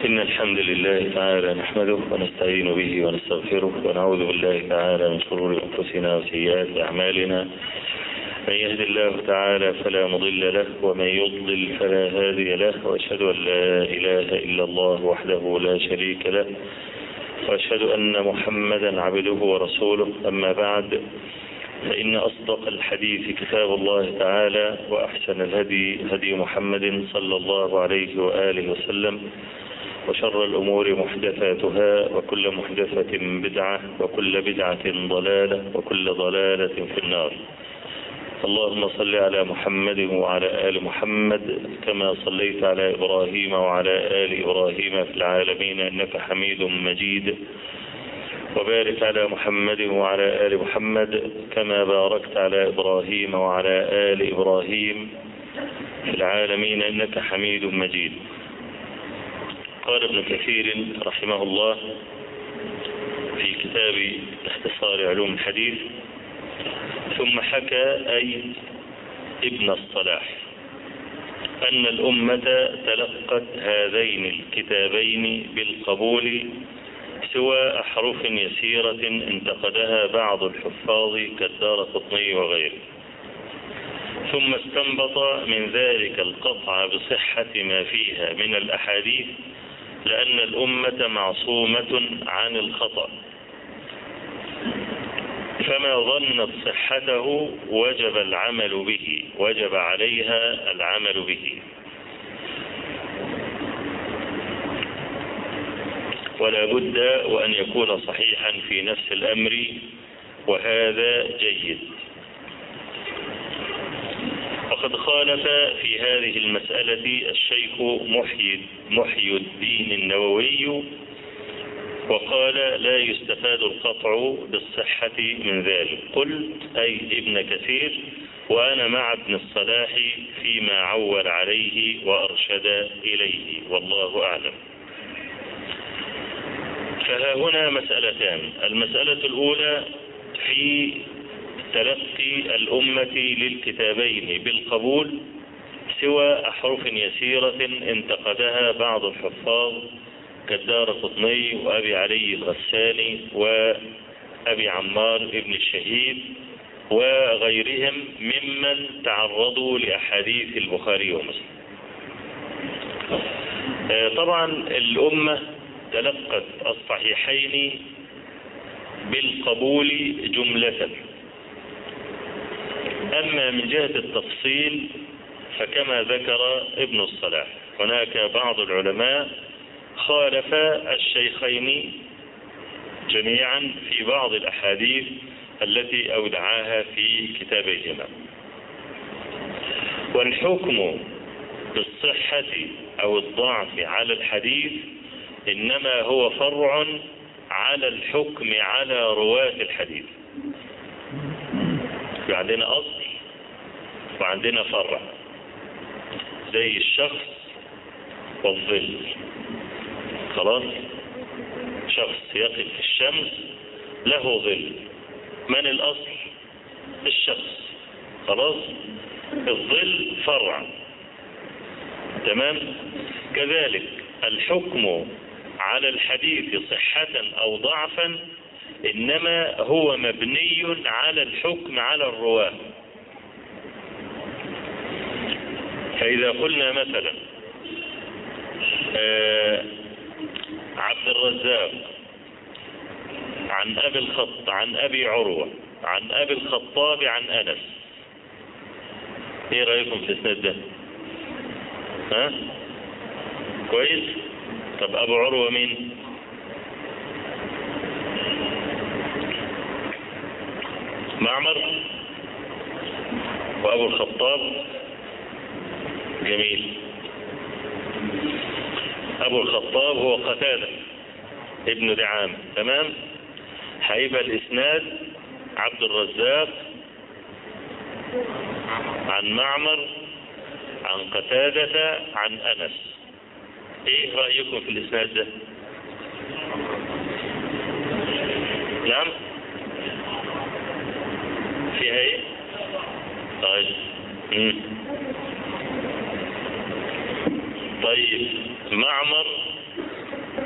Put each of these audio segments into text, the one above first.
إن الحمد لله تعالى نحمده ونستعين به ونستغفره ونعوذ بالله تعالى من شرور أنفسنا وسيئات أعمالنا من يهد الله تعالى فلا مضل له ومن يضلل فلا هادي له وأشهد أن لا إله إلا الله وحده لا شريك له وأشهد أن محمدا عبده ورسوله أما بعد فإن أصدق الحديث كتاب الله تعالى وأحسن الهدي هدي محمد صلى الله عليه وآله وسلم وشر الأمور محدثاتها وكل محدثة بدعة وكل بدعة ضلالة وكل ضلالة في النار اللهم صل على محمد وعلى آل محمد كما صليت على إبراهيم وعلى آل إبراهيم في العالمين إنك حميد مجيد وبارك على محمد وعلى آل محمد كما باركت على إبراهيم وعلى آل إبراهيم في العالمين إنك حميد مجيد قال ابن كثير رحمه الله في كتاب اختصار علوم الحديث ثم حكى أي ابن الصلاح أن الأمة تلقت هذين الكتابين بالقبول سوى أحرف يسيرة انتقدها بعض الحفاظ كالدار قطني وغيره ثم استنبط من ذلك القطع بصحة ما فيها من الأحاديث لأن الأمة معصومة عن الخطأ فما ظنت صحته وجب العمل به وجب عليها العمل به ولا بد وأن يكون صحيحا في نفس الأمر وهذا جيد وقد خالف في هذه المسألة الشيخ محيي, محيي الدين النووي وقال لا يستفاد القطع بالصحة من ذلك قلت أي ابن كثير وأنا مع ابن الصلاح فيما عول عليه وأرشد إليه والله أعلم فها هنا مسألتان المسألة الأولى في تلقي الأمة للكتابين بالقبول سوى أحرف يسيرة انتقدها بعض الحفاظ كالدار قطني وأبي علي الغساني وأبي عمار ابن الشهيد وغيرهم ممن تعرضوا لأحاديث البخاري ومسلم طبعا الأمة تلقت الصحيحين بالقبول جملة أما من جهة التفصيل فكما ذكر ابن الصلاح هناك بعض العلماء خالف الشيخين جميعا في بعض الأحاديث التي أودعاها في كتابيهما والحكم بالصحة أو الضعف على الحديث إنما هو فرع على الحكم على رواة الحديث عندنا أصل وعندنا فرع زي الشخص والظل خلاص شخص يقف في الشمس له ظل من الأصل الشخص خلاص الظل فرع تمام كذلك الحكم على الحديث صحة أو ضعفا إنما هو مبني على الحكم على الرواة فإذا قلنا مثلا آه عبد الرزاق عن أبي الخط عن أبي عروة عن أبي الخطاب عن أنس ايه رأيكم في الاسناد ده ها كويس طب أبو عروة مين معمر وأبو الخطاب جميل أبو الخطاب هو قتادة ابن دعام تمام هيبقى الإسناد عبد الرزاق عن معمر عن قتادة عن أنس ايه رأيكم في الإسناد ده نعم فيها ايه طيب مم. طيب معمر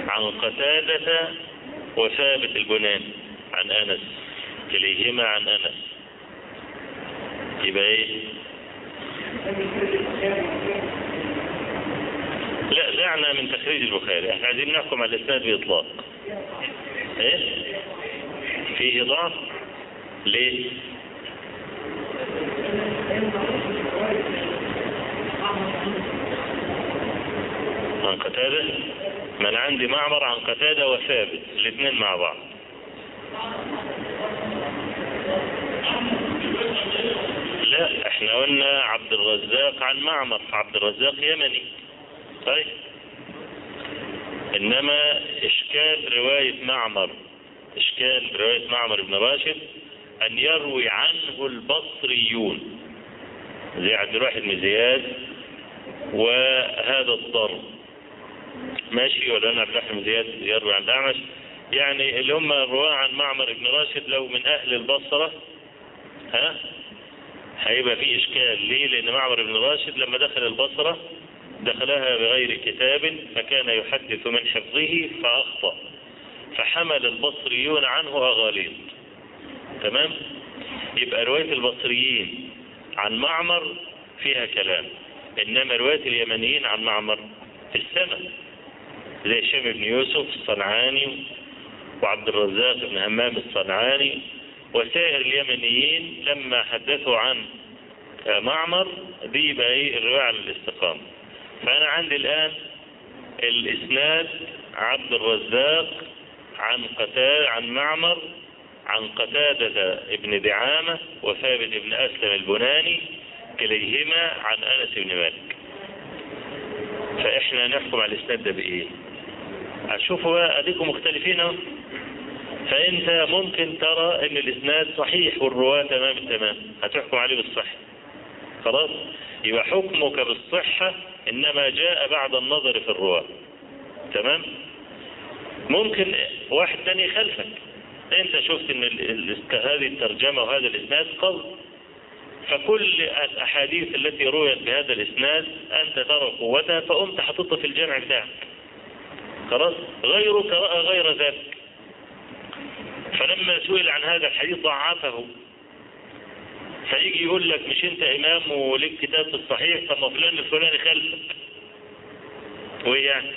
عن قتادة وثابت البناني عن أنس كليهما عن أنس يبقى إيه لا دعنا من تخريج البخاري احنا عايزين نحكم على الاسناد باطلاق ايه فيه ضعف ليه عن قتادة ما انا عندي معمر عن قتادة وثابت الاثنين مع بعض لا احنا قلنا عبد الرزاق عن معمر عبد الرزاق يمني طيب انما اشكال رواية معمر اشكال رواية معمر بن راشد ان يروي عنه البصريون زي عبد الواحد بن زياد وهذا الضرب ماشي ولا انا عبد الواحد بن زياد يروي عن الاعمش يعني اللي هم الرواة عن معمر بن راشد لو من اهل البصرة ها هيبقى في اشكال ليه لان معمر بن راشد لما دخل البصرة دخلها بغير كتاب فكان يحدث من حفظه فاخطأ فحمل البصريون عنه اغاليط تمام يبقى رواية البصريين عن معمر فيها كلام انما رواية اليمنيين عن معمر في السماء زي هشام بن يوسف الصنعاني وعبد الرزاق بن همام الصنعاني وسائر اليمنيين لما حدثوا عن معمر دي يبقى ايه الرواية على الاستقامة فانا عندي الان الاسناد عبد الرزاق عن قتادة عن معمر عن قتادة ابن دعامة وثابت ابن أسلم البناني كليهما عن أنس بن مالك فإحنا نحكم على الإسناد ده بإيه أشوفوا أديكم مختلفين أهو فأنت ممكن ترى أن الإسناد صحيح والرواة تمام التمام هتحكم عليه بالصحة خلاص يبقى حكمك بالصحة إنما جاء بعد النظر في الرواة تمام ممكن واحد تاني يخالفك انت شفت ان هذه الترجمة وهذا الاسناد قوي فكل الاحاديث التي رويت بهذا الاسناد انت ترى قوتها فقمت حطيتها في الجامع بتاعك خلاص غيرك رأى غير ذلك فلما سئل عن هذا الحديث ضعفه فيجي يقول لك مش انت امام وليك كتاب في الصحيح طب ما فلان الفلاني خلفك وايه يعني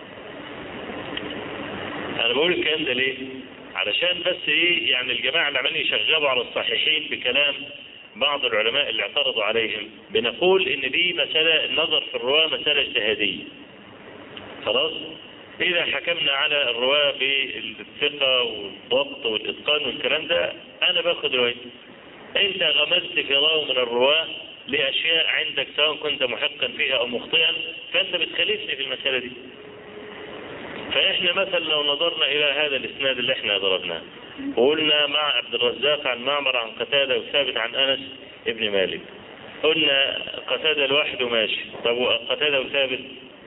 انا بقول الكلام ده ليه علشان بس ايه يعني الجماعة اللي عمالين يشغلوا على الصحيحين بكلام بعض العلماء اللي اعترضوا عليهم بنقول ان دي مسألة النظر في الرواة مسألة اجتهادية خلاص اذا حكمنا على الرواة بالثقة والضبط والاتقان والكلام ده انا باخد روايتي انت غمزت في راو من الرواة لاشياء عندك سواء كنت محقا فيها او مخطئا فانت بتخالفني في المسألة دي فإحنا مثلا لو نظرنا إلى هذا الإسناد اللي إحنا ضربناه وقلنا مع عبد الرزاق عن معمر عن قتادة وثابت عن أنس ابن مالك قلنا قتادة لوحده ماشي طب قتادة وثابت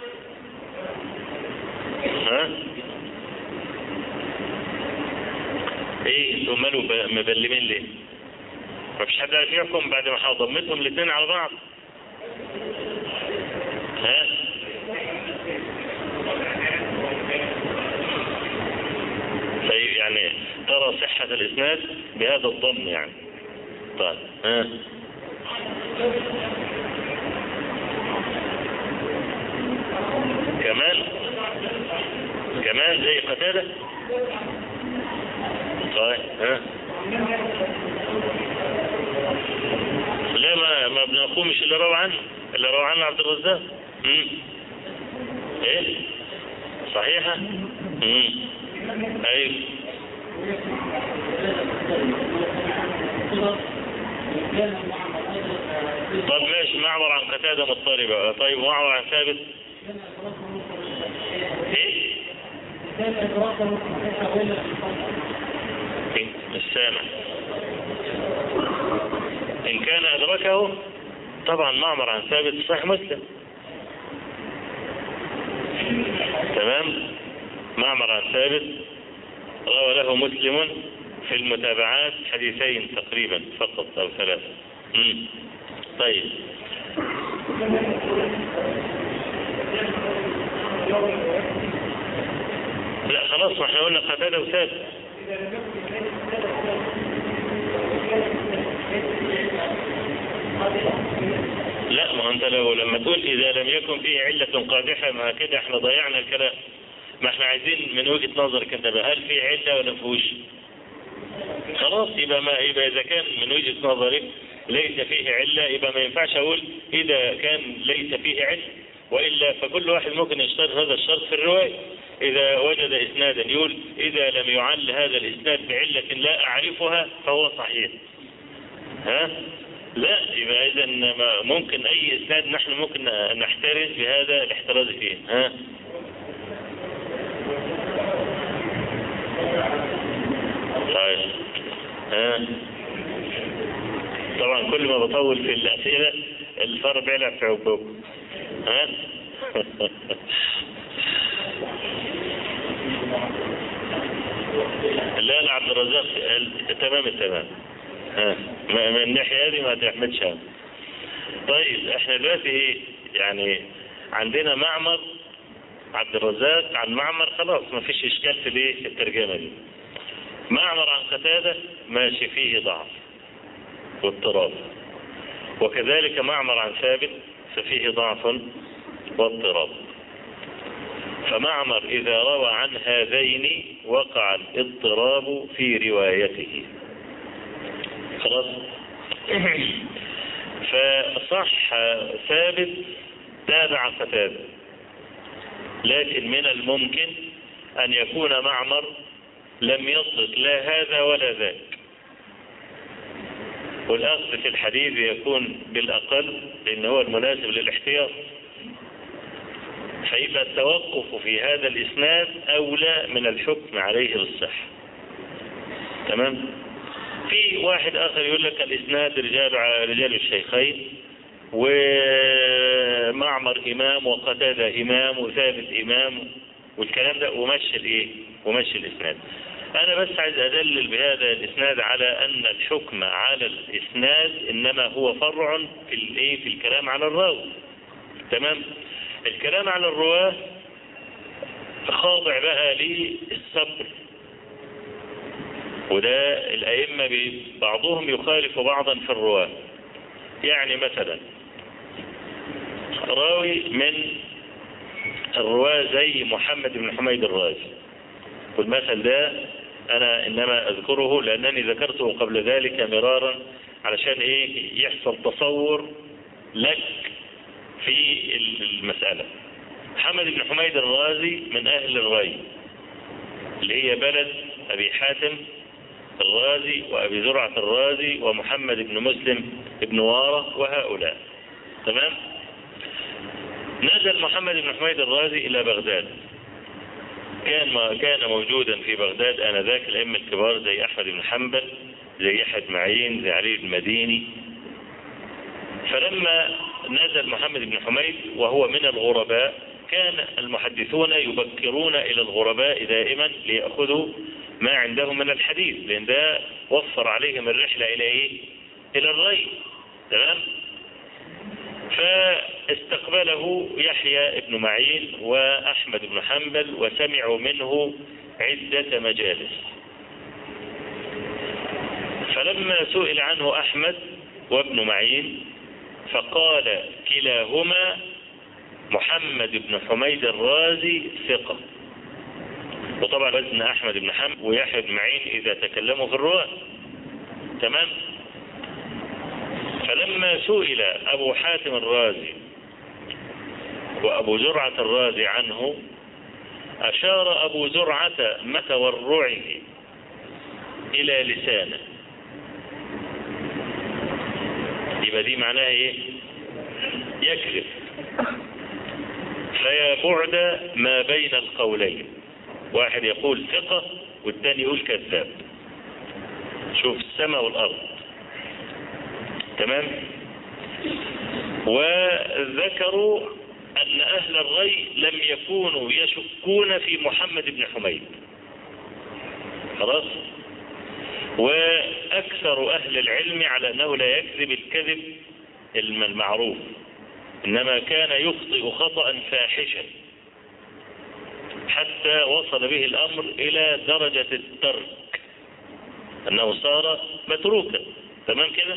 ها ايه انتوا مالوا مبلمين ليه مفيش حد عارف يحكم بعد ما ضمتهم الاثنين على بعض ها يعني ترى صحة الإسناد بهذا الضم يعني طيب ها كمان كمان زي قتادة طيب ها لا ما ما بنقومش اللي روى عنه اللي روى عنه عبد الرزاق امم ايه صحيحة امم ايوه طب ماشي معمر عن قتادة مضطربة طيب معمر عن ثابت ايه مش سامع ان كان ادركه طبعا معمر عن ثابت صحيح مسلم تمام معمر عن ثابت روى له مسلم في المتابعات حديثين تقريبا فقط او ثلاثة مم. طيب خلاص ما احنا قلنا قتادة وثابت لا ما انت لو لما تقول اذا لم يكن فيه علة قادحة ما كده احنا ضيعنا الكلام ما احنا عايزين من وجهة نظرك انت بقى هل في علة ولا فيهوش خلاص يبقى ما يبقى اذا كان من وجهة نظرك ليس فيه علة يبقى ما ينفعش اقول اذا كان ليس فيه علة والا فكل واحد ممكن يشترط هذا الشرط في الرواية اذا وجد اسنادا يقول اذا لم يعل هذا الاسناد بعلة لا اعرفها فهو صحيح ها لا يبقى اذا ممكن اي اسناد نحن ممكن نحترز بهذا الاحتراز فيه ها طيب ها طبعا كل ما بطول في الاسئله الفار بيلعب في عقوق ها لا لا عبد الرزاق تمام التمام ها من الناحيه هذه ما تحمدش هم طيب احنا دلوقتي ايه يعني عندنا معمر عبد الرزاق عن معمر خلاص ما فيش اشكال في الايه في الترجمه دي معمر عن قتاده ماشي فيه ضعف واضطراب وكذلك معمر عن ثابت ففيه ضعف واضطراب فمعمر إذا روى عن هذين وقع الاضطراب في روايته خلاص فصح ثابت تابع قتاده لكن من الممكن أن يكون معمر لم يصدق لا هذا ولا ذاك والأخذ في الحديث يكون بالأقل لأن هو المناسب للاحتياط فيبقى التوقف في هذا الإسناد أولى من الحكم عليه بالصحة تمام في واحد آخر يقول لك الإسناد رجال رجال الشيخين ومعمر إمام وقتادة إمام وثابت إمام والكلام ده ومشي الإيه ومشي الإسناد أنا بس عايز أدلل بهذا الإسناد على أن الحكم على الإسناد إنما هو فرع في الإيه في الكلام على الراوي تمام الكلام على الرواة خاضع بقى للصبر وده الأئمة بعضهم يخالف بعضا في الرواة يعني مثلا راوي من الرواة زي محمد بن حميد الرازي والمثل ده أنا إنما أذكره لأنني ذكرته قبل ذلك مرارا علشان إيه يحصل تصور لك في المسألة محمد بن حميد الرازي من أهل الري اللي هي بلد أبي حاتم الرازي وأبي زرعة الرازي ومحمد بن مسلم بن وارة وهؤلاء تمام نزل محمد بن حميد الرازي إلى بغداد كان ما كان موجودا في بغداد آنذاك الأئمة الكبار زي أحمد بن حنبل زي يحيى معين زي علي المديني فلما نزل محمد بن حميد وهو من الغرباء كان المحدثون يبكرون إلى الغرباء دائما ليأخذوا ما عندهم من الحديث لأن ده وفر عليهم الرحلة إلى إيه؟ إلى الري تمام؟ فاستقبله يحيى بن معين وأحمد بن حنبل وسمعوا منه عدة مجالس فلما سئل عنه أحمد وابن معين فقال كلاهما محمد بن حميد الرازي ثقة وطبعا وزن أحمد بن حنبل ويحيى بن معين إذا تكلموا في الرواة تمام فلما سئل أبو حاتم الرازي وأبو زرعة الرازي عنه أشار أبو زرعة متورعه إلى لسانه يبقى دي معناها إيه يكذب فيا بعد ما بين القولين واحد يقول ثقة والتاني يقول كذاب شوف السماء والأرض تمام وذكروا أن أهل الري لم يكونوا يشكون في محمد بن حميد خلاص وأكثر أهل العلم على أنه لا يكذب الكذب المعروف إنما كان يخطئ خطأ فاحشا حتى وصل به الأمر إلى درجة الترك أنه صار متروكا تمام كده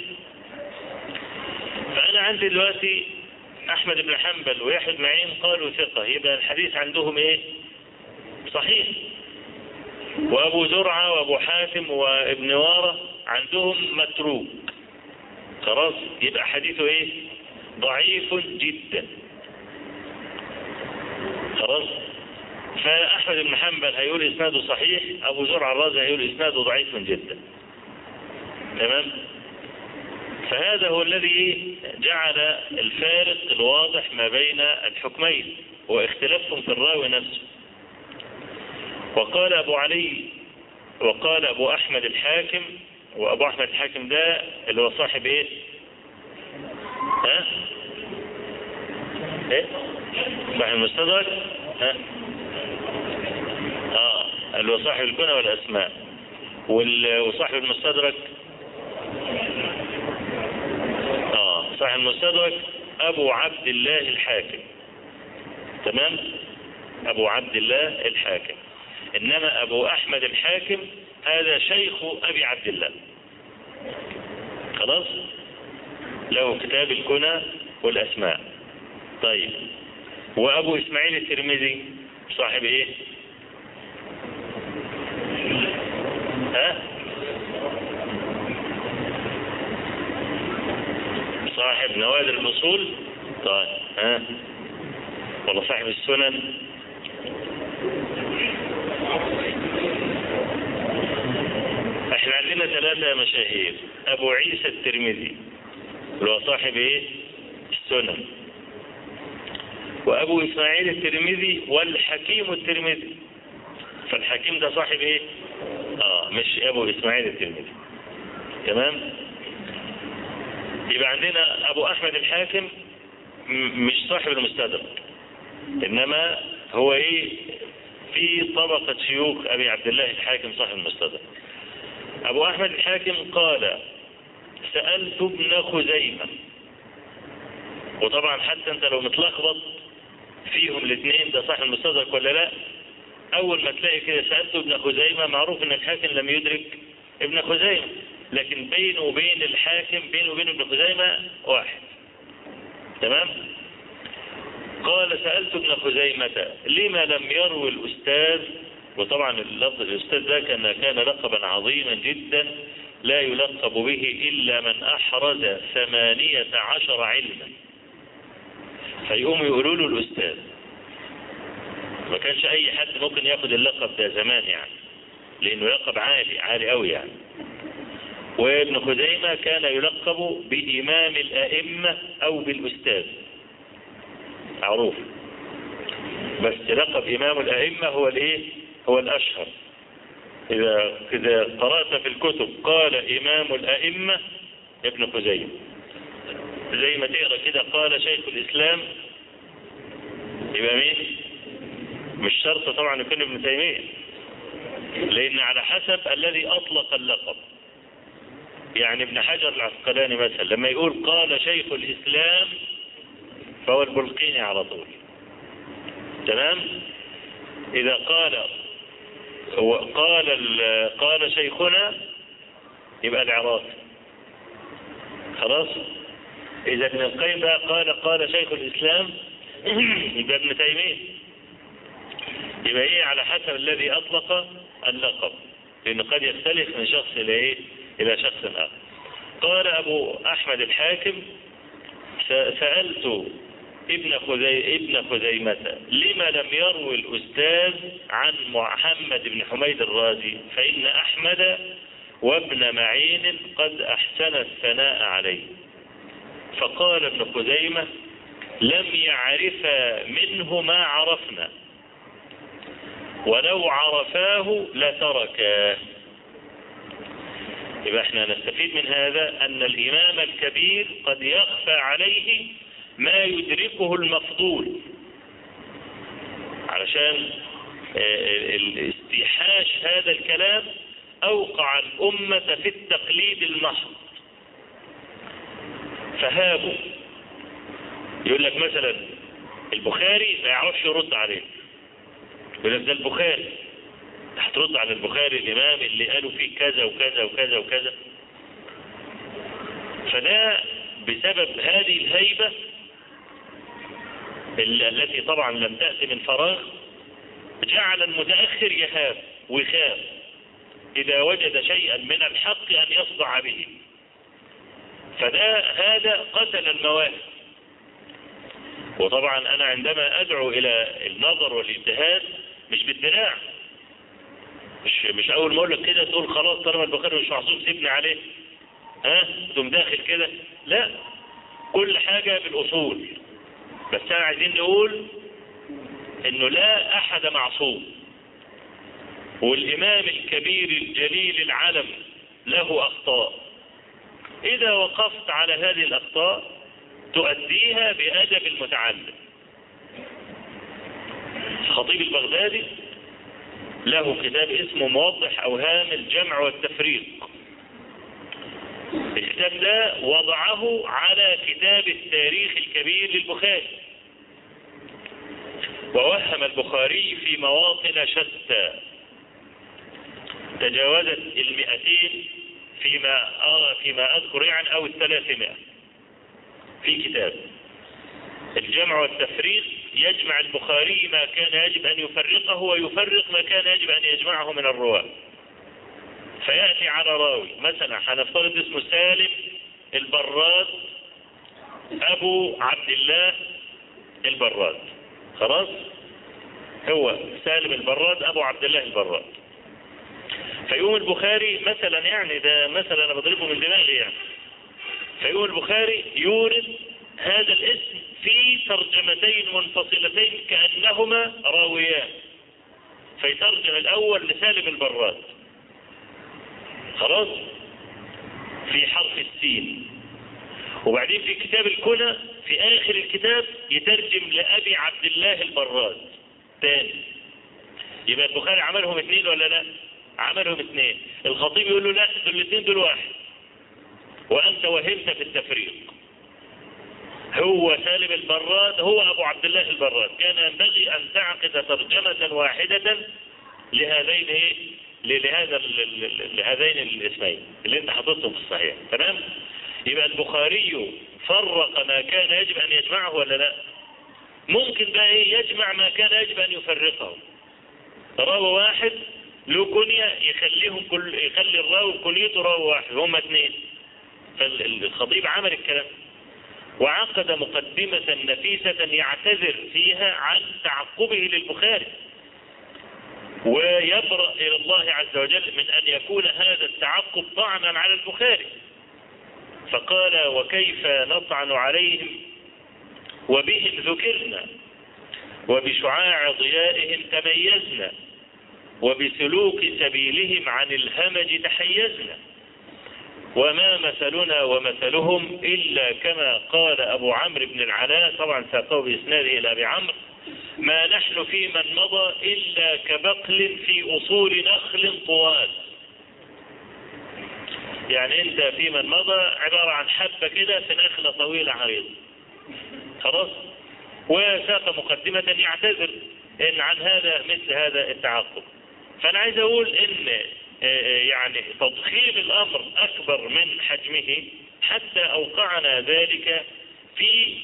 فأنا عندي دلوقتي أحمد بن حنبل ويحيى بن معين قالوا ثقة يبقى الحديث عندهم إيه صحيح وأبو زرعة وأبو حاتم وابن وارة عندهم متروك خلاص يبقى حديثه إيه ضعيف جدا خلاص فأحمد بن حنبل هيقول إسناده صحيح أبو زرع الرازي هيقول إسناده ضعيف جدا تمام فهذا هو الذي جعل الفارق الواضح ما بين الحكمين واختلافهم في الراوي نفسه وقال أبو علي وقال أبو أحمد الحاكم وأبو أحمد الحاكم ده اللي هو صاحب إيه ها إيه صاحب المستدرك ها اه اللي هو صاحب الكنى والاسماء وال- وصاحب المستدرك اه صاحب المستدرك ابو عبد الله الحاكم تمام ابو عبد الله الحاكم انما ابو احمد الحاكم هذا شيخ ابي عبد الله خلاص له كتاب الكنى والاسماء طيب وابو اسماعيل الترمذي صاحب ايه ها صاحب نوادر الاصول طيب ها ولا صاحب السنن احنا عندنا ثلاثة مشاهير ابو عيسى الترمذي اللي هو صاحب ايه السنن وابو اسماعيل الترمذي والحكيم الترمذي فالحكيم ده صاحب ايه اه مش ابو اسماعيل الترمذي تمام يبقى عندنا ابو احمد الحاكم م- مش صاحب المستدرك انما هو ايه في طبقة شيوخ ابي عبد الله الحاكم صاحب المستدرك ابو احمد الحاكم قال سألت ابن خزيمة وطبعا حتى انت لو متلخبط فيهم الاثنين ده صاحب المستدرك ولا لا اول ما تلاقي كده سألت ابن خزيمة معروف ان الحاكم لم يدرك ابن خزيمة لكن بينه وبين الحاكم بينه وبين ابن خزيمة واحد تمام قال سألت ابن خزيمة لما لم يروي الأستاذ وطبعا اللفظ الأستاذ ده كان كان لقبا عظيما جدا لا يلقب به إلا من أحرز ثمانية عشر علما فيقوموا يقولوا له الأستاذ ما كانش أي حد ممكن ياخد اللقب ده زمان يعني لأنه لقب عالي عالي قوي يعني وابن خزيمة كان يلقب بإمام الأئمة أو بالأستاذ معروف بس لقب إمام الأئمة هو الإيه؟ هو الأشهر إذا إذا قرأت في الكتب قال إمام الأئمة ابن خزيمة زي ما تقرأ كده قال شيخ الإسلام يبقى مين؟ مش شرط طبعا يكون ابن تيمية لأن على حسب الذي أطلق اللقب يعني ابن حجر العسقلاني مثلا لما يقول قال شيخ الإسلام فهو البلقيني على طول تمام إذا قال هو قال ال- قال شيخنا يبقى العراقي خلاص إذا ابن القيم بقى قال قال شيخ الإسلام يبقى ابن تيمية يبقى إيه على حسب الذي أطلق اللقب لأنه قد يختلف من شخص إلى إيه إلى شخص آخر قال أبو أحمد الحاكم س- سألت ابن خزي ابن خزيمة لما لم يروي الأستاذ عن محمد بن حميد الرازي فإن أحمد وابن معين قد أحسن الثناء عليه فقال ابن خزيمة لم يعرف منه ما عرفنا ولو عرفاه لتركاه يبقى احنا نستفيد من هذا أن الإمام الكبير قد يخفى عليه ما يدركه المفضول علشان آه، ال- استيحاش هذا الكلام أوقع الأمة في التقليد المحض فهابوا يقول لك مثلا البخاري ما يعرفش يرد عليه يقول لك ده البخاري هترد على البخاري الإمام اللي قالوا فيه كذا وكذا وكذا وكذا فده بسبب هذه الهيبة التي طبعا لم تأتي من فراغ جعل المتأخر يهاب ويخاف إذا وجد شيئا من الحق أن يصدع به فده هذا قتل المواهب وطبعا أنا عندما أدعو إلى النظر والاجتهاد مش بالدراع مش مش أول ما أقول لك كده تقول خلاص طالما البخاري مش محظوظ سيبني عليه ها تقوم داخل كده لا كل حاجة بالأصول بس احنا عايزين نقول انه لا احد معصوم والامام الكبير الجليل العلم له اخطاء اذا وقفت على هذه الاخطاء تؤديها بادب المتعلم الخطيب البغدادي له كتاب اسمه موضح اوهام الجمع والتفريق الكتاب ده وضعه على كتاب التاريخ الكبير للبخاري ووهم البخاري في مواطن شتى تجاوزت المئتين فيما آه فيما أذكر يعني أو الثلاثمائة في كتاب الجمع والتفريق يجمع البخاري ما كان يجب أن يفرقه ويفرق ما كان يجب أن يجمعه من الرواة فيأتي على راوي مثلا هنفترض اسمه سالم البراد أبو عبد الله البراد خلاص هو سالم البراد أبو عبد الله البراد فيقوم البخاري مثلا يعني ده مثلا أنا بضربه من دماغي يعني فيقوم البخاري يورد هذا الاسم في ترجمتين منفصلتين كأنهما راويان فيترجم الأول لسالم البراد خلاص في حرف السين وبعدين في كتاب الكنى في آخر الكتاب يترجم لأبي عبد الله البراد تاني يبقى البخاري عملهم اثنين ولا لا عملهم اثنين الخطيب يقول له لا دول الاثنين دول واحد وأنت وهمت في التفريق هو سالم البراد هو أبو عبد الله البراد كان ينبغي أن تعقد ترجمة واحدة لهذين ايه لهذا لهذين الاسمين اللي انت حاططهم في الصحيح تمام يبقى البخاري فرق ما كان يجب ان يجمعه ولا لا ممكن بقى ايه يجمع ما كان يجب ان يفرقه راوي واحد له كنية يخليهم كل يخلي الراوي كنيته راوي واحد هما اثنين فالخطيب عمل الكلام وعقد مقدمة نفيسة يعتذر فيها عن تعقبه للبخاري ويبرأ إلى الله عز وجل من أن يكون هذا التعقب طعنا على البخاري فقال وكيف نطعن عليهم وبهم ذكرنا وبشعاع ضيائهم تميزنا وبسلوك سبيلهم عن الهمج تحيزنا وما مثلنا ومثلهم إلا كما قال أبو عمرو بن العلاء طبعا ساقه بإسناده إلى أبي عمرو ما نحن في من مضى إلا كبقل في أصول نخل طوال يعني أنت في من مضى عبارة عن حبة كده في نخلة طويلة عريضة خلاص وساق مقدمة يعتذر إن عن هذا مثل هذا التعاقب فأنا عايز أقول إن يعني تضخيم الأمر أكبر من حجمه حتى أوقعنا ذلك في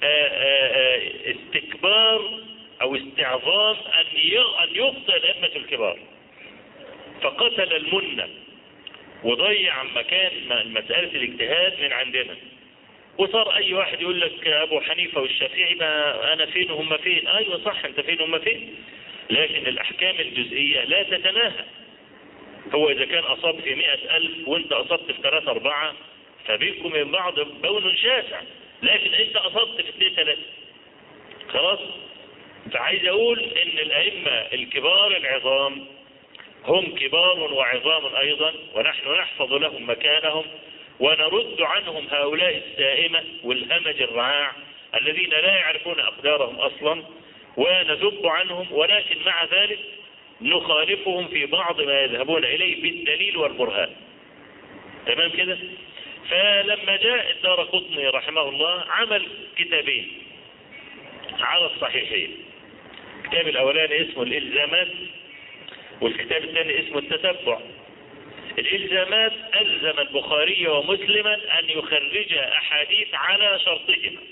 استكبار أو استعظام أن أن يخطئ الأئمة الكبار فقتل المنة وضيع مكان مسألة الاجتهاد من عندنا وصار أي واحد يقول لك أبو حنيفة والشافعي ما أنا فين وهم فين أيوة صح أنت فين وهم فين لكن الأحكام الجزئية لا تتناهى هو إذا كان أصاب في مئة ألف وأنت أصبت في ثلاثة أربعة فبينكم من بعض بون شاسع لكن أنت أصبت في اثنين ثلاثة خلاص فعايز أقول إن الأئمة الكبار العظام هم كبار وعظام أيضا ونحن نحفظ لهم مكانهم ونرد عنهم هؤلاء السائمة والهمج الرعاع الذين لا يعرفون أقدارهم أصلا ونذب عنهم ولكن مع ذلك نخالفهم في بعض ما يذهبون إليه بالدليل والبرهان تمام كده فلما جاء الدار قطني رحمه الله عمل كتابين على الصحيحين الكتاب الاولاني اسمه الالزامات والكتاب الثاني اسمه التتبع الالزامات الزم البخاري ومسلما ان يخرجا احاديث على شرطهما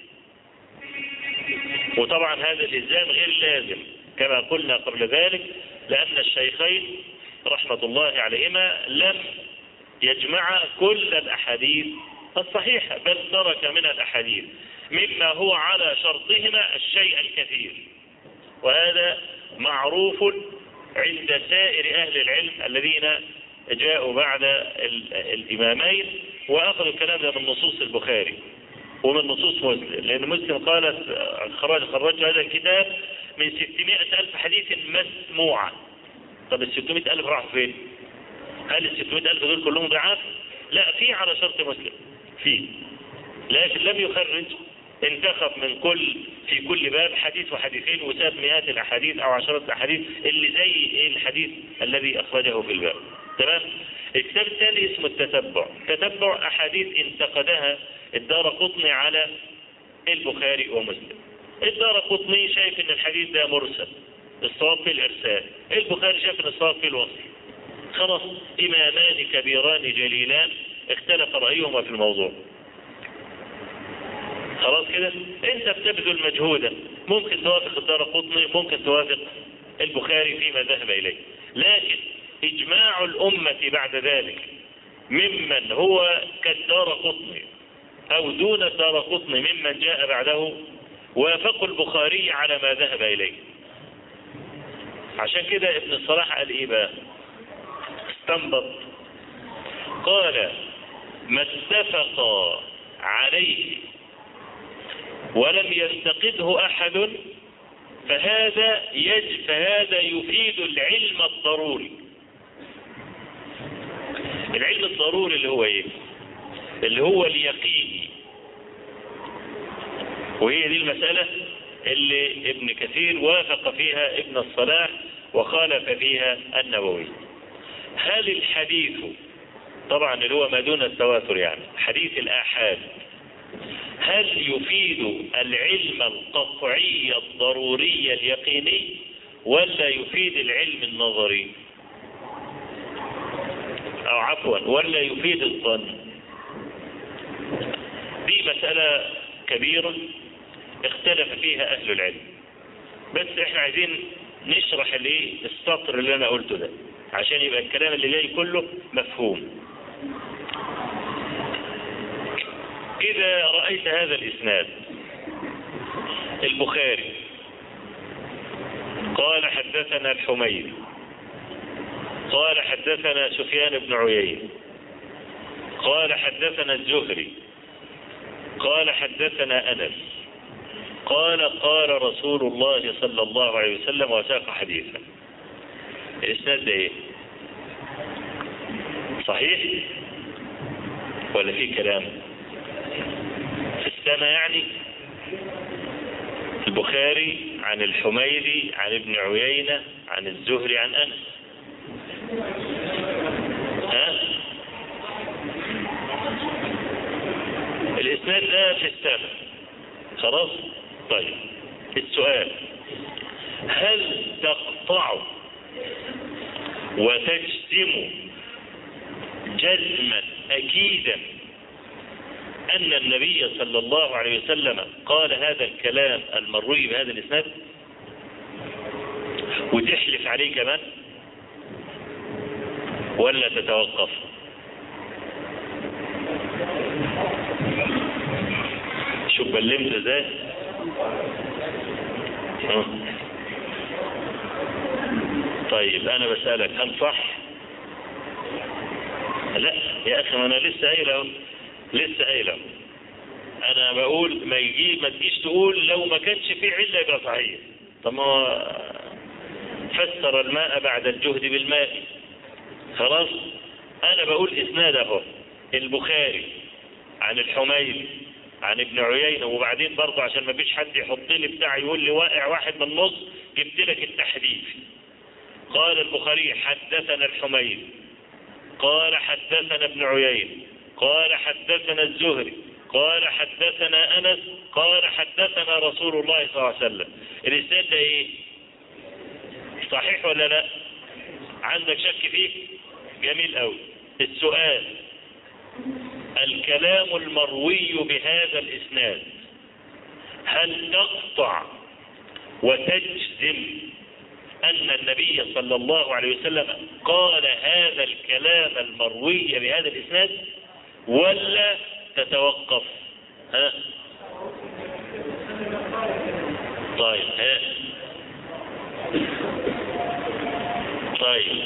وطبعا هذا الالزام غير لازم كما قلنا قبل ذلك لان الشيخين رحمة الله عليهما لم يجمع كل الاحاديث الصحيحة بل ترك من الاحاديث مما هو على شرطهما الشيء الكثير وهذا معروف عند سائر اهل العلم الذين جاءوا بعد الامامين واخذوا الكلام ده من نصوص البخاري ومن نصوص مسلم لان مسلم قالت خرج خرجت هذا الكتاب من 600 الف حديث مسموعة طب ال 600 الف راحوا فين هل ال 600 الف دول كلهم ضعاف لا في على شرط مسلم في لكن لم يخرج انتخب من كل في كل باب حديث وحديثين وساب مئات الاحاديث او عشرات الاحاديث اللي زي الحديث الذي اخرجه في الباب تمام الكتاب الثاني اسمه التتبع تتبع احاديث انتقدها الدار قطني على البخاري ومسلم الدار قطني شايف ان الحديث ده مرسل الصواب في الارسال البخاري شايف ان الصواب في الوصل خلاص امامان كبيران جليلان اختلف رايهما في الموضوع خلاص كده انت بتبذل مجهودا ممكن توافق الدار قطني ممكن توافق البخاري فيما ذهب اليه لكن اجماع الامة بعد ذلك ممن هو كالدار قطني او دون الدار قطني ممن جاء بعده وافقوا البخاري على ما ذهب اليه عشان كده ابن الصلاح قال ايه بقى استنبط قال ما اتفق عليه ولم ينتقده احد فهذا يج فهذا يفيد العلم الضروري العلم الضروري اللي هو ايه اللي هو اليقيني وهي دي المسألة اللي ابن كثير وافق فيها ابن الصلاح وخالف فيها النووي هل الحديث طبعا اللي هو ما دون التواتر يعني حديث الآحاد هل يفيد العلم القطعي الضروري اليقيني ولا يفيد العلم النظري او عفوا ولا يفيد الظن دي مسألة كبيرة اختلف فيها اهل العلم بس احنا عايزين نشرح الايه السطر اللي انا قلته ده عشان يبقى الكلام اللي جاي كله مفهوم اذا رأيت هذا الاسناد البخاري قال حدثنا الحميدي قال حدثنا سفيان بن عيين قال حدثنا الزهري قال حدثنا انس قال قال رسول الله صلى الله عليه وسلم وساق حديثا الاسناد ده ايه صحيح ولا في كلام في السنة يعني البخاري عن الحميدي عن ابن عيينة عن الزهري عن انس ها الاسناد ده في السنة خلاص طيب السؤال هل تقطع وتجزم جزما اكيدا ان النبي صلى الله عليه وسلم قال هذا الكلام المروي بهذا الاسناد وتحلف عليه كمان ولا تتوقف شوف بلمت ازاي طيب انا بسألك هل صح لا يا اخي ما انا لسه قايل اهو لسه قايل اهو انا بقول ما يجي ما تجيش تقول لو ما كانش في عله يبقى صحيح طب ما فسر الماء بعد الجهد بالماء خلاص انا بقول اسناد اهو البخاري عن الحميدي عن ابن عيينة وبعدين برضه عشان ما فيش حد يحط لي بتاع يقول لي واقع واحد من النص جبت لك التحديث قال البخاري حدثنا الحميدي قال حدثنا ابن عيينة قال حدثنا الزهري قال حدثنا انس قال حدثنا رسول الله صلى الله عليه وسلم الاسناد ده ايه صحيح ولا لا عندك شك فيه جميل قوي السؤال الكلام المروي بهذا الاسناد هل تقطع وتجزم ان النبي صلى الله عليه وسلم قال هذا الكلام المروي بهذا الاسناد ولا تتوقف ها طيب ها طيب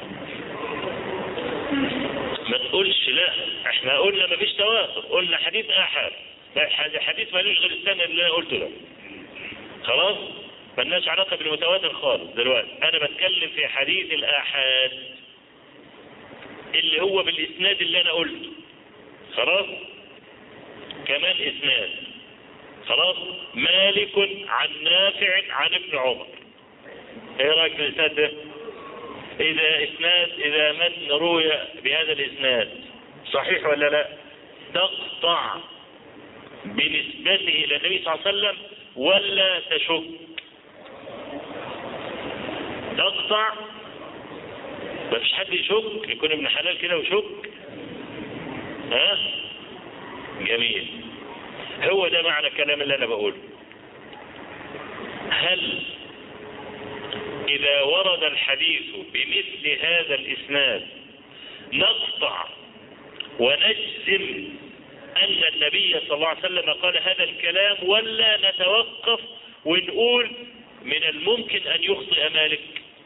ما تقولش لا احنا قلنا ما فيش تواتر قلنا حديث احد حديث مالوش غير السنة اللي انا قلته ده خلاص ملناش علاقة بالمتواتر خالص دلوقتي انا بتكلم في حديث الاحاد اللي هو بالاسناد اللي انا قلته خلاص كمان اسناد خلاص مالك عن نافع عن ابن عمر ايه رايك في الاسناد ده اذا اسناد اذا من روي بهذا الاسناد صحيح ولا لا تقطع بنسبته الى النبي صلى الله عليه وسلم ولا تشك تقطع ما فيش حد يشك يكون ابن حلال كده وشك ها جميل هو ده معنى الكلام اللي انا بقوله هل اذا ورد الحديث بمثل هذا الاسناد نقطع ونجزم ان النبي صلى الله عليه وسلم قال هذا الكلام ولا نتوقف ونقول من الممكن ان يخطئ مالك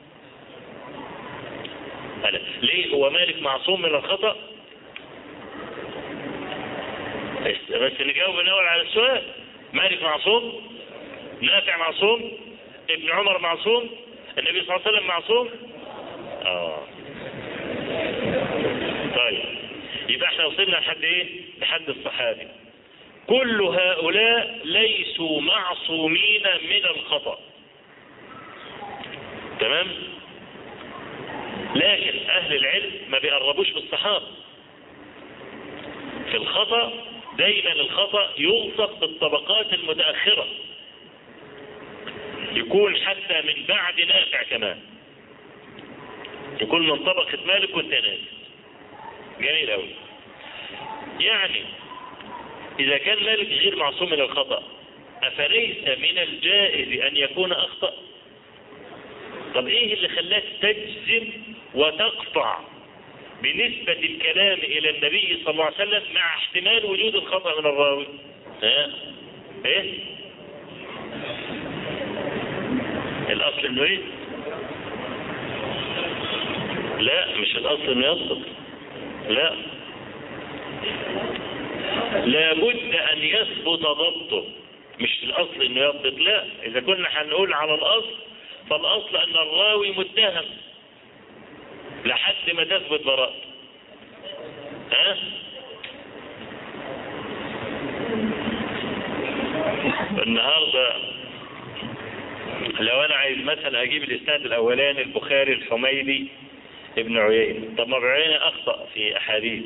هلا ليه هو مالك معصوم من الخطأ بس نجاوب الاول على السؤال مالك معصوم نافع معصوم ابن عمر معصوم النبي صلى الله عليه وسلم معصوم اه طيب يبقى احنا وصلنا لحد ايه لحد الصحابي كل هؤلاء ليسوا معصومين من الخطأ تمام لكن اهل العلم ما بيقربوش بالصحابة في الخطأ دايما الخطأ يوصف بالطبقات المتأخرة يكون حتى من بعد نافع كمان يكون من طبقة مالك وانت نازل جميل قوي يعني اذا كان مالك غير معصوم من الخطأ افليس من الجائز ان يكون اخطأ طب ايه اللي خلاك تجزم وتقطع بنسبة الكلام الى النبي صلى الله عليه وسلم مع احتمال وجود الخطأ من الراوي ها ايه الاصل انه ايه لا مش الاصل انه يصدق لا لابد ان يثبت ضبطه مش الاصل انه يضبط لا اذا كنا هنقول على الاصل فالاصل ان الراوي متهم لحد ما تثبت براءته ها النهارده لو انا عايز مثلا اجيب الاسناد الاولاني البخاري الحميدي ابن عيينة طب ما ابن عيينة اخطأ في احاديث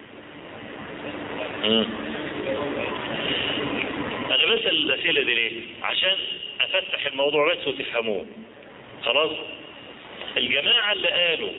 مم. انا بسأل الاسئلة دي ليه عشان افتح الموضوع بس وتفهموه خلاص الجماعة اللي قالوا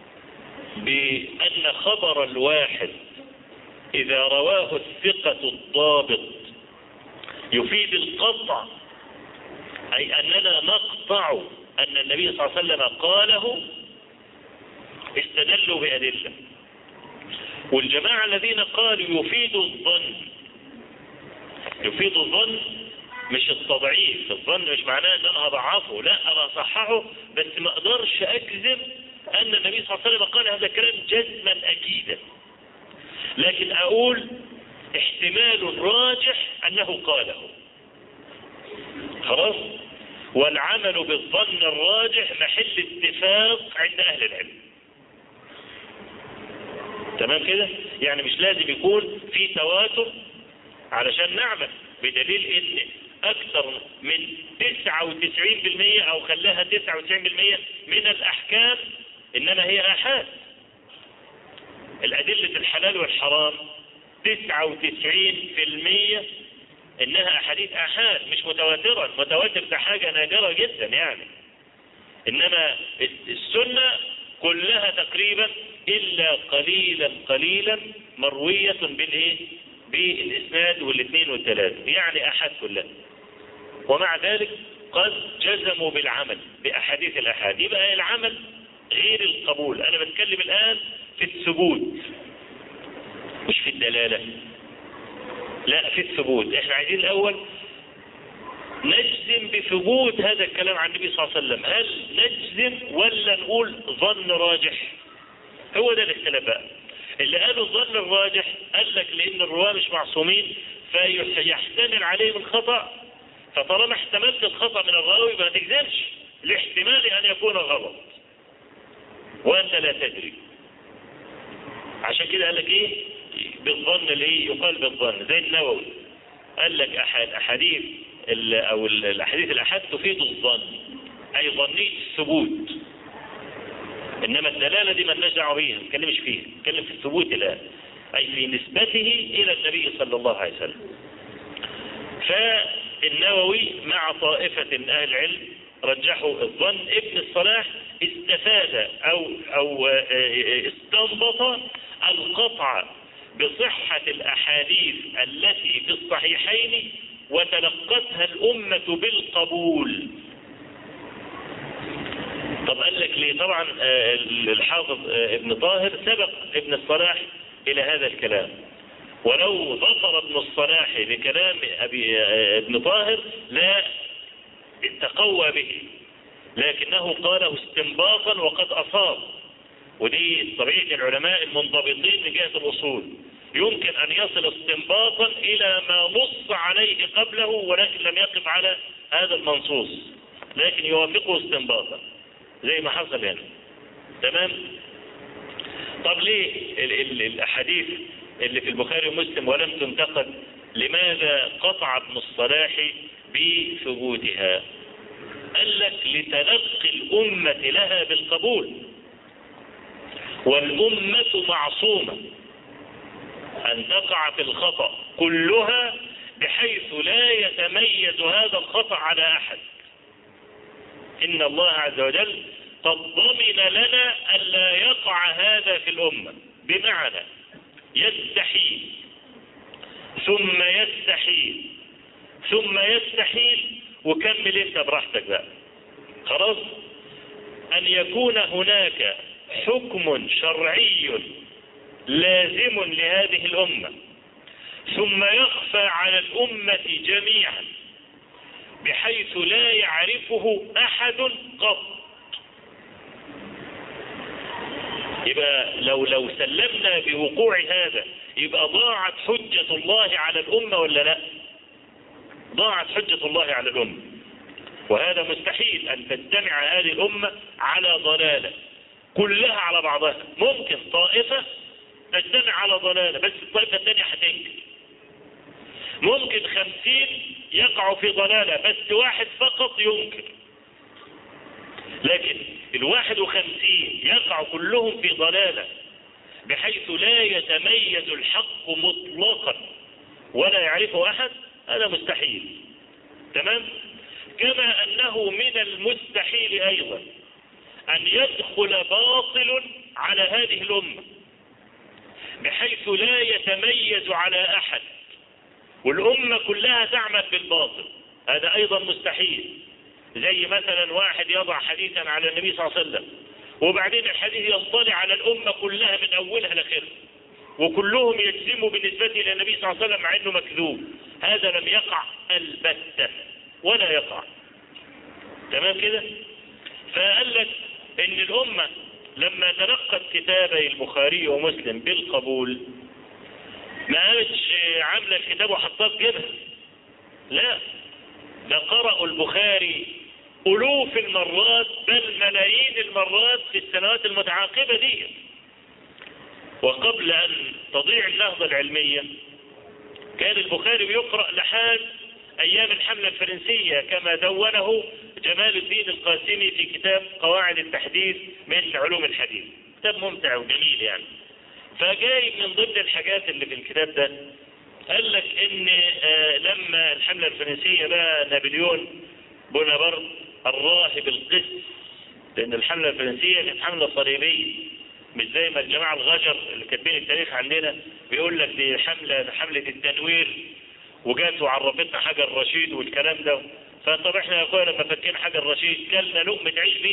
بان خبر الواحد اذا رواه الثقة الضابط يفيد القطع أي أننا نقطع أن النبي صلى الله عليه وسلم قاله استدلوا بأدلة والجماعة الذين قالوا يفيد الظن يفيد الظن مش التضعيف الظن مش معناه ان انا هضعفه لا انا اصححه بس ما اقدرش اكذب ان النبي صلى الله عليه وسلم قال هذا الكلام جزما اكيدا لكن اقول احتمال راجح انه قاله خلاص والعمل بالظن الراجح محل اتفاق عند اهل العلم تمام كده يعني مش لازم يكون في تواتر علشان نعمل بدليل ان اكثر من 99% او خلاها 99% من الاحكام انما هي احاد الادلة الحلال والحرام 99% انها احاديث احاد مش متواترة متواتر ده حاجة نادرة جدا يعني إنما السنة كلها تقريبا إلا قليلا قليلا مروية بالإيه؟ بالإسناد والاثنين والثلاثة يعني أحد كلها ومع ذلك قد جزموا بالعمل بأحاديث الأحاد يبقى العمل غير القبول أنا بتكلم الآن في الثبوت مش في الدلالة لا في الثبوت احنا عايزين الأول نجزم بثبوت هذا الكلام عن النبي صلى الله عليه وسلم هل نجزم ولا نقول ظن راجح هو ده الاختلاف بقى اللي قالوا الظن الراجح قال لك لان الرواه مش معصومين فيحتمل عليهم الخطأ فطالما احتملت الخطأ من الراوي ما تجزمش لاحتمال ان يكون غلط وانت لا تدري عشان كده قال لك ايه بالظن الايه يقال بالظن زي النووي قال لك احد احاديث او الاحاديث الاحاد تفيد الظن اي ظنيه الثبوت انما الدلاله دي مالناش دعوه بيها ما نتكلمش فيها نتكلم في الثبوت الان اي في نسبته الى النبي صلى الله عليه وسلم فالنووي مع طائفه من اهل العلم رجحوا الظن ابن الصلاح استفاد او او استنبط القطع بصحه الاحاديث التي في الصحيحين وتلقتها الامه بالقبول طب قال لك ليه طبعا الحافظ ابن طاهر سبق ابن الصلاح الى هذا الكلام ولو ظفر ابن الصلاح بكلام ابي ابن طاهر لا تقوى به لكنه قاله استنباطا وقد اصاب ودي طبيعه العلماء المنضبطين من جهه الاصول يمكن ان يصل استنباطا الى ما نص عليه قبله ولكن لم يقف على هذا المنصوص لكن يوافقه استنباطا زي ما حصل هنا تمام طب ليه ال ال الاحاديث اللي في البخاري ومسلم ولم تنتقد لماذا قطع ابن الصلاح بثبوتها قال لك لتلقي الأمة لها بالقبول والأمة معصومة أن تقع في الخطأ كلها بحيث لا يتميز هذا الخطأ على أحد إن الله عز وجل قد ضمن لنا ألا يقع هذا في الأمة بمعنى يستحيل ثم يستحيل ثم يستحيل وكمل انت براحتك بقى خلاص ان يكون هناك حكم شرعي لازم لهذه الامه ثم يخفى على الامه جميعا بحيث لا يعرفه احد قط يبقى لو لو سلمنا بوقوع هذا يبقى ضاعت حجة الله على الأمة ولا لا ضاعت حجة الله على الأمة وهذا مستحيل أن تجتمع هذه الأمة على ضلالة كلها على بعضها ممكن طائفة تجتمع على ضلالة بس الطائفة الثانية هتنكر ممكن خمسين يقعوا في ضلالة بس واحد فقط ينكر لكن الواحد وخمسين يقع كلهم في ضلالة بحيث لا يتميز الحق مطلقا ولا يعرفه أحد هذا مستحيل تمام كما أنه من المستحيل أيضا أن يدخل باطل على هذه الأمة بحيث لا يتميز على أحد والأمة كلها تعمل بالباطل هذا أيضا مستحيل زي مثلا واحد يضع حديثا على النبي صلى الله عليه وسلم وبعدين الحديث ينطلع على الأمة كلها من أولها لآخرها وكلهم يجزموا بالنسبة إلى النبي صلى الله عليه وسلم مع أنه مكذوب هذا لم يقع البتة ولا يقع تمام كده فقال لك ان الأمة لما تلقت كتابي البخاري ومسلم بالقبول ما قالتش عاملة الكتاب وحطاه كده لا ده قرأوا البخاري ألوف المرات بل ملايين المرات في السنوات المتعاقبة دي وقبل أن تضيع النهضة العلمية كان البخاري بيقرأ لحد أيام الحملة الفرنسية كما دونه جمال الدين القاسمي في كتاب قواعد التحديث من علوم الحديث كتاب ممتع وجميل يعني فجاي من ضمن الحاجات اللي في الكتاب ده قال لك ان آه لما الحملة الفرنسية بقى نابليون بونابرت الراهب القس لأن الحملة الفرنسية كانت حملة صليبية مش زي ما الجماعة الغجر اللي كاتبين التاريخ عندنا بيقول لك دي حملة حملة التنوير وجات وعرفتنا حجر رشيد والكلام ده فطب احنا يا اخويا لما فكينا حجر رشيد كلنا لقمة عيش بيه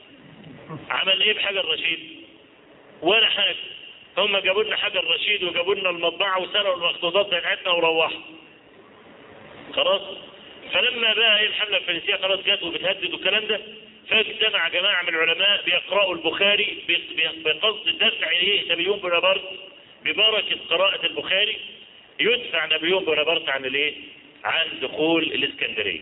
عمل ايه بحجر رشيد ولا حاجة هم جابوا لنا حجر رشيد وجابوا لنا المطبعة وسرقوا المخطوطات بتاعتنا وروحوا خلاص فلما بقى ايه الحملة الفرنسية خلاص جت وبتهدد والكلام ده فاجتمع جماعة من العلماء بيقرأوا البخاري بقصد دفع ايه نابليون بونابرت ببركة قراءة البخاري يدفع نابليون بونابرت عن الايه عن دخول الاسكندرية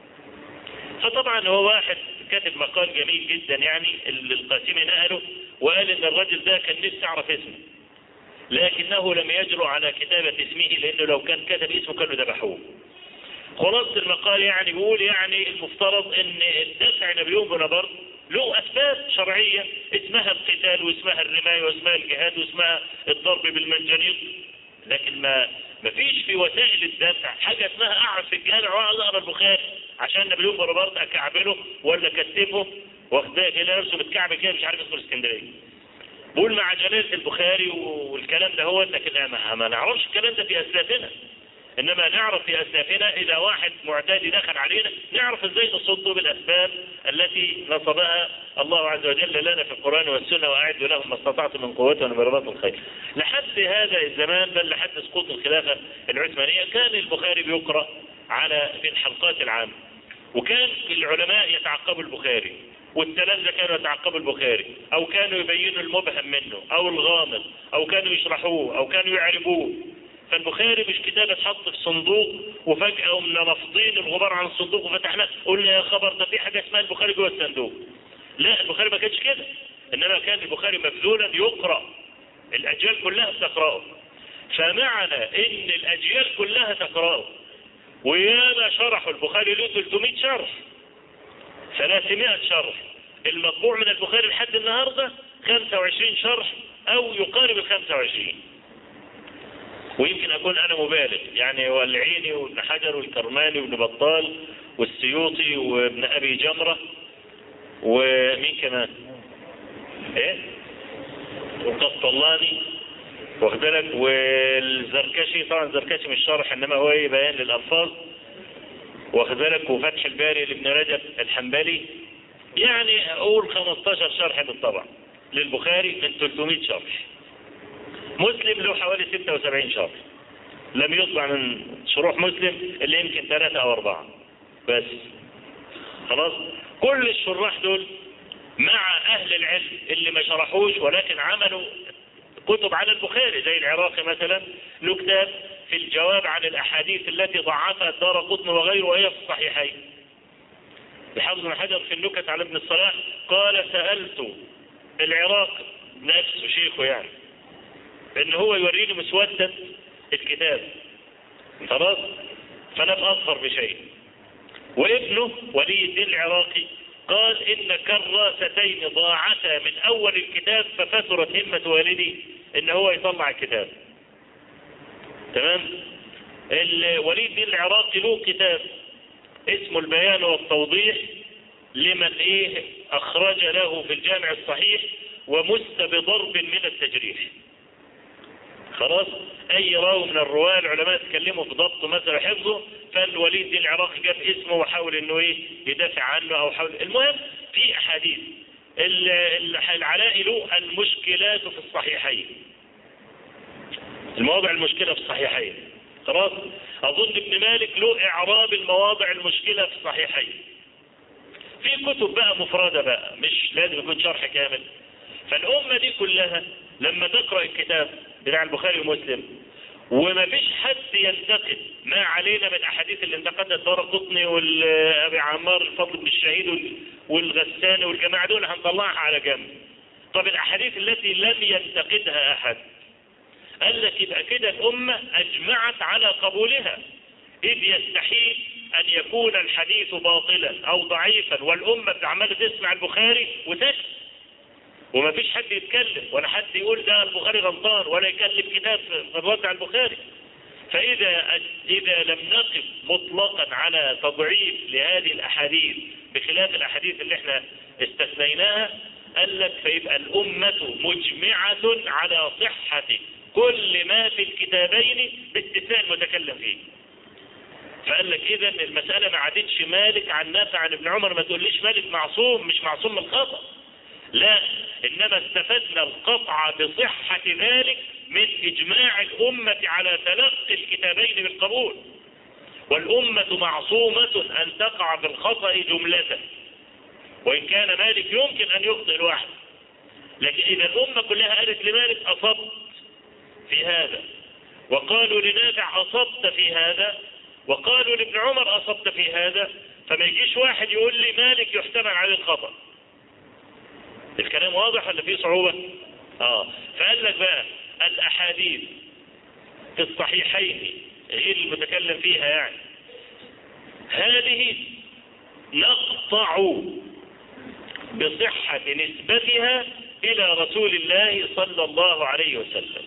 فطبعا هو واحد كاتب مقال جميل جدا يعني اللي القاسمي نقله وقال ان الرجل ده كان نفسه يعرف اسمه لكنه لم يجرؤ على كتابة اسمه لانه لو كان كتب اسمه كانوا ذبحوه خلاصة المقال يعني بيقول يعني المفترض ان دفع نابليون بونابرت له اسباب شرعية اسمها القتال واسمها الرماية واسمها الجهاد واسمها الضرب بالمنجنيق لكن ما ما فيش في وسائل الدفع حاجة اسمها اقعد في الجامع واقعد اقرا البخاري عشان نابليون بونابرت اكعبله ولا كتفه واخد كده نفسه بالكعب كده مش عارف يدخل اسكندريه بقول مع جلالة البخاري والكلام ده هو لكن ما, ما نعرفش الكلام ده في اسلافنا انما نعرف في اسلافنا اذا واحد معتادي دخل علينا نعرف ازاي نصده بالاسباب التي نصبها الله عز وجل لنا في القرآن والسنة واعدوا لهم ما استطعتم من قوة ومن رباط الخير لحد هذا الزمان بل لحد سقوط الخلافة العثمانية كان البخاري بيقرأ على في الحلقات العامة وكان العلماء يتعقبوا البخاري والتلامذة كانوا يتعقبوا البخاري او كانوا يبينوا المبهم منه او الغامض او كانوا يشرحوه او كانوا يعربوه فالبخاري مش كتاب اتحط في صندوق وفجأة قمنا نافضين الغبار عن الصندوق وفتحناه قلنا يا خبر ده في حاجة اسمها البخاري جوه الصندوق لا البخاري ما كانش كده انما كان البخاري مبذولا يقرأ الاجيال كلها بتقرأه فمعنى ان الاجيال كلها تقرأه وياما شرحوا البخاري له 300 شرح 300 شرح المطبوع من البخاري لحد النهاردة 25 شرح او يقارب ال 25 ويمكن اكون انا مبالغ يعني والعيني وابن حجر والكرماني وابن بطال والسيوطي وابن ابي جمرة ومين كمان ايه والقسطلاني واخد بالك والزركشي طبعا الزركشي مش شرح انما هو ايه بيان للالفاظ واخد بالك وفتح الباري لابن رجب الحنبلي يعني اقول 15 شرح بالطبع للبخاري من 300 شرح مسلم له حوالي 76 شرح لم يطبع من شروح مسلم اللي يمكن ثلاثة او اربعة بس خلاص كل الشراح دول مع اهل العلم اللي ما شرحوش ولكن عملوا كتب على البخاري زي العراقي مثلا له كتاب في الجواب عن الاحاديث التي ضعفها الدار قطن وغيره وهي في الصحيحين الحافظ بن حجر في النكت على ابن الصلاح قال سألت العراقي نفسه شيخه يعني ان هو يوريني مسودة الكتاب خلاص فلم اظهر بشيء وابنه ولي الدين العراقي قال ان كراستين ضاعتا من اول الكتاب ففترت همة والدي ان هو يطلع الكتاب تمام ولي الدين العراقي له كتاب اسمه البيان والتوضيح لمن ايه اخرج له في الجامع الصحيح ومس بضرب من التجريح خلاص اي راوي من الرواه العلماء اتكلموا في ضبطه مثلا حفظه فالوليد دي العراقي جاب اسمه وحاول انه ايه يدافع عنه او حاول المهم في احاديث العلاء له المشكلات في الصحيحين المواضع المشكلة في الصحيحين خلاص اظن ابن مالك له اعراب المواضع المشكلة في الصحيحين في كتب بقى مفردة بقى مش لازم يكون شرح كامل فالامة دي كلها لما تقرأ الكتاب بتاع البخاري ومسلم وما فيش حد ينتقد ما علينا من احاديث اللي انتقدها الدار القطني والابي عمار الفضل بن الشهيد والغساني والجماعة دول هنطلعها على جنب طب الاحاديث التي لم ينتقدها احد قال لك يبقى كده الامة اجمعت على قبولها اذ يستحيل ان يكون الحديث باطلا او ضعيفا والامة عمالة تسمع البخاري وتسمع وما فيش حد يتكلم ولا حد يقول ده البخاري غلطان ولا يكلم كتاب في الرد على البخاري فإذا إذا لم نقف مطلقا على تضعيف لهذه الأحاديث بخلاف الأحاديث اللي احنا استثنيناها قال لك فيبقى الأمة مجمعة على صحة كل ما في الكتابين باستثناء المتكلم فيه فقال لك اذا المسألة ما عادتش مالك عن نافع عن ابن عمر ما تقوليش مالك معصوم مش معصوم من الخطأ لا انما استفدنا القطع بصحة ذلك من اجماع الامة على تلقي الكتابين بالقبول والامة معصومة ان تقع بالخطأ جملة وان كان مالك يمكن ان يخطئ لوحده لكن اذا الامة كلها قالت لمالك اصبت في هذا وقالوا لنافع اصبت في هذا وقالوا لابن عمر اصبت في هذا فما يجيش واحد يقول لي مالك يحتمل عليه الخطأ الكلام واضح ولا فيه صعوبة اه فقال لك بقى الاحاديث في الصحيحين غير المتكلم فيها يعني هذه نقطع بصحة نسبتها الى رسول الله صلى الله عليه وسلم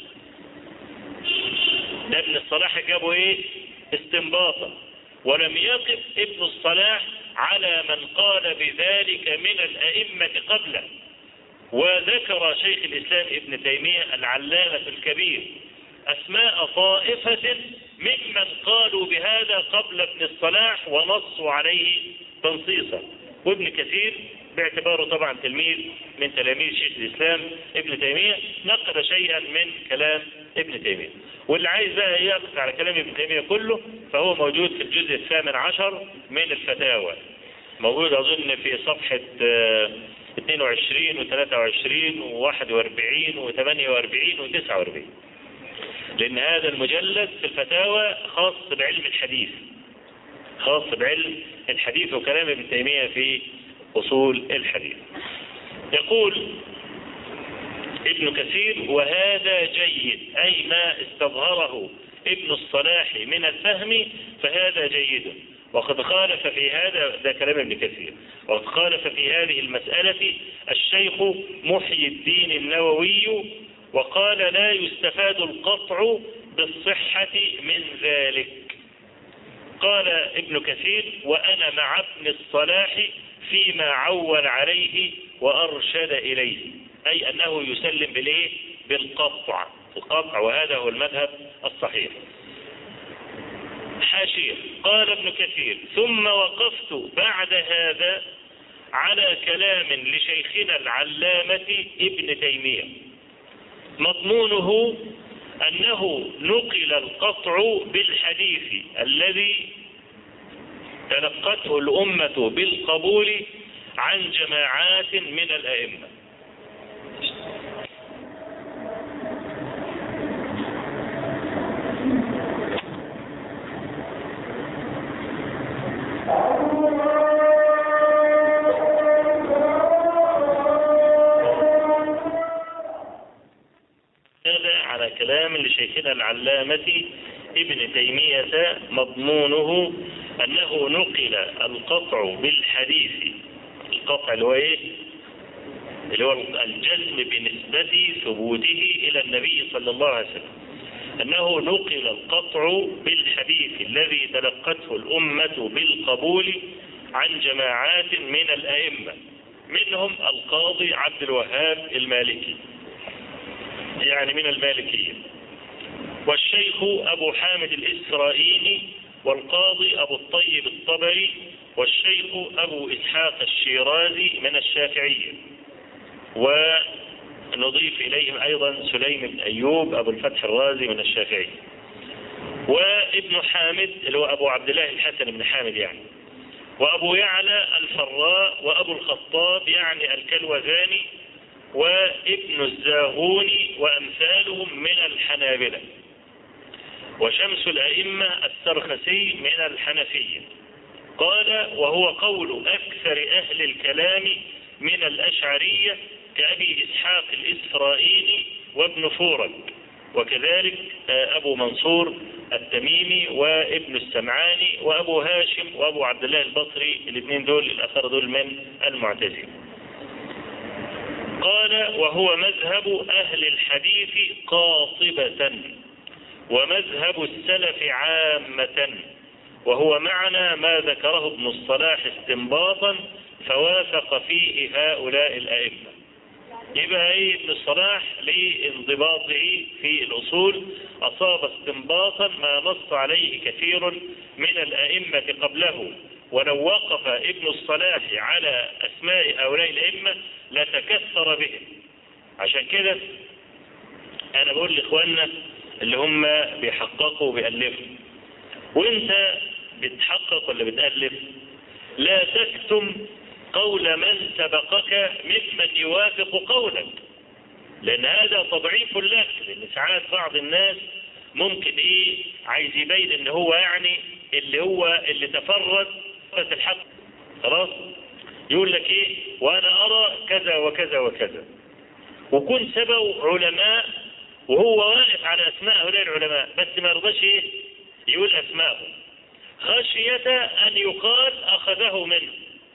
ده ابن الصلاح جابوا ايه استنباطا ولم يقف ابن الصلاح على من قال بذلك من الأئمة قبله وذكر شيخ الإسلام ابن تيمية العلامة الكبير أسماء طائفة ممن قالوا بهذا قبل ابن الصلاح ونصوا عليه تنصيصا وابن كثير باعتباره طبعا تلميذ من تلاميذ شيخ الإسلام ابن تيمية نقل شيئا من كلام ابن تيمية واللي عايز بقى يقف على كلام ابن تيمية كله فهو موجود في الجزء الثامن عشر من الفتاوى موجود أظن في صفحة 22 و23 و41 و48 و49 لأن هذا المجلد في الفتاوى خاص بعلم الحديث خاص بعلم الحديث وكلام ابن تيمية في أصول الحديث يقول ابن كثير وهذا جيد أي ما استظهره ابن الصلاح من الفهم فهذا جيد وقد خالف في هذا ده كلام ابن كثير وقد خالف في هذه المسألة الشيخ محي الدين النووي وقال لا يستفاد القطع بالصحة من ذلك قال ابن كثير وأنا مع ابن الصلاح فيما عول عليه وأرشد إليه أي أنه يسلم بالإيه بالقطع القطع وهذا هو المذهب الصحيح حاشية قال ابن كثير ثم وقفت بعد هذا على كلام لشيخنا العلامة ابن تيمية مضمونه أنه نقل القطع بالحديث الذي تلقته الأمة بالقبول عن جماعات من الأئمة هذا على كلام لشيخنا العلامة ابن تيمية مضمونه أنه نقل القطع بالحديث القطع اللي هو إيه؟ اللي هو الجزم بنسبة ثبوته إلى النبي صلى الله عليه وسلم أنه نقل القطع بالحديث الذي تلقته الأمة بالقبول عن جماعات من الأئمة منهم القاضي عبد الوهاب المالكي يعني من المالكية والشيخ أبو حامد الإسرائيلي والقاضي أبو الطيب الطبري والشيخ أبو إسحاق الشيرازي من الشافعية ونضيف إليهم أيضا سليم بن أيوب أبو الفتح الرازي من الشافعية وابن حامد اللي هو أبو عبد الله الحسن بن حامد يعني وأبو يعلى الفراء وأبو الخطاب يعني الكلوذاني وابن الزاغوني وأمثالهم من الحنابلة وشمس الأئمة السرخسي من الحنفية قال وهو قول أكثر أهل الكلام من الأشعرية كأبي إسحاق الإسرائيلي وابن فورك وكذلك أبو منصور التميمي وابن السمعاني وأبو هاشم وأبو عبد الله البصري الاثنين دول الأثر دول من المعتزلة قال وهو مذهب أهل الحديث قاطبة ومذهب السلف عامة وهو معنى ما ذكره ابن الصلاح استنباطا فوافق فيه هؤلاء الأئمة يبقى ايه ابن الصلاح لانضباطه في الأصول أصاب استنباطا ما نص عليه كثير من الأئمة قبله ولو وقف ابن الصلاح على أسماء هؤلاء الأئمة لتكثر بهم عشان كده أنا بقول لإخواننا اللي هم بيحققوا وبيألفوا وانت بتحقق ولا بتألف لا تكتم قول من سبقك ممن يوافق قولك لان هذا تضعيف لك لان ساعات بعض الناس ممكن ايه عايز يبين ان هو يعني اللي هو اللي تفرد الحق خلاص يقول لك ايه وانا ارى كذا وكذا وكذا وكن سبوا علماء وهو واقف على اسماء هؤلاء العلماء بس ما يرضاش ايه يقول اسماءهم خشية ان يقال اخذه منه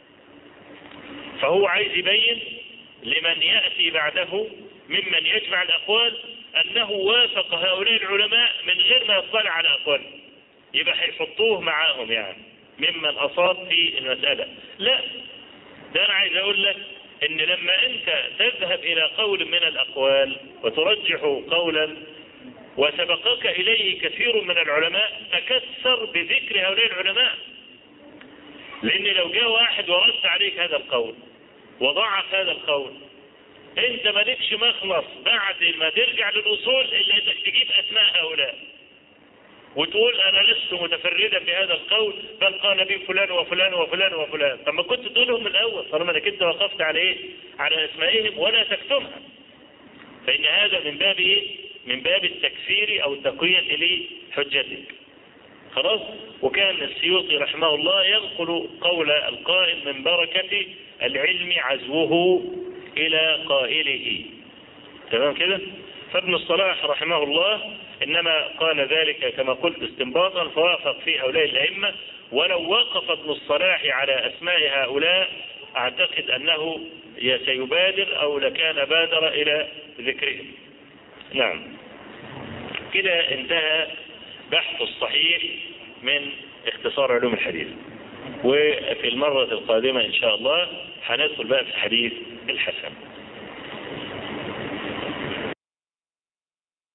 فهو عايز يبين لمن يأتي بعده ممن يجمع الأقوال أنه وافق هؤلاء العلماء من غير ما يطلع على أقوالهم يبقى هيحطوه معاهم يعني ممن أصاب في المسألة لا ده أنا عايز أقول لك إن لما أنت تذهب إلى قول من الأقوال وترجح قولا وسبقك إليه كثير من العلماء تكثر بذكر هؤلاء العلماء لأن لو جاء واحد ورد عليك هذا القول وضعف هذا القول انت مالكش مخلص بعد ما ترجع للاصول اللي انك تجيب اسماء هؤلاء وتقول انا لست متفردا بهذا القول بل قال بي فلان وفلان وفلان وفلان طب ما كنت تقولهم من الاول طالما انك انت وقفت على ايه على اسمائهم ولا تكتمها فان هذا من باب ايه من باب التكفير او التقويه لحجتك خلاص وكان السيوطي رحمه الله ينقل قول القائل من بركة العلم عزوه إلى قائله تمام كده فابن الصلاح رحمه الله إنما قال ذلك كما قلت استنباطا فوافق في هؤلاء الأئمة ولو وقف ابن الصلاح على أسماء هؤلاء أعتقد أنه سيبادر أو لكان بادر إلى ذكرهم نعم كده انتهى بحث الصحيح من اختصار علوم الحديث وفي المرة القادمة إن شاء الله هندخل بقى في الحديث الحسن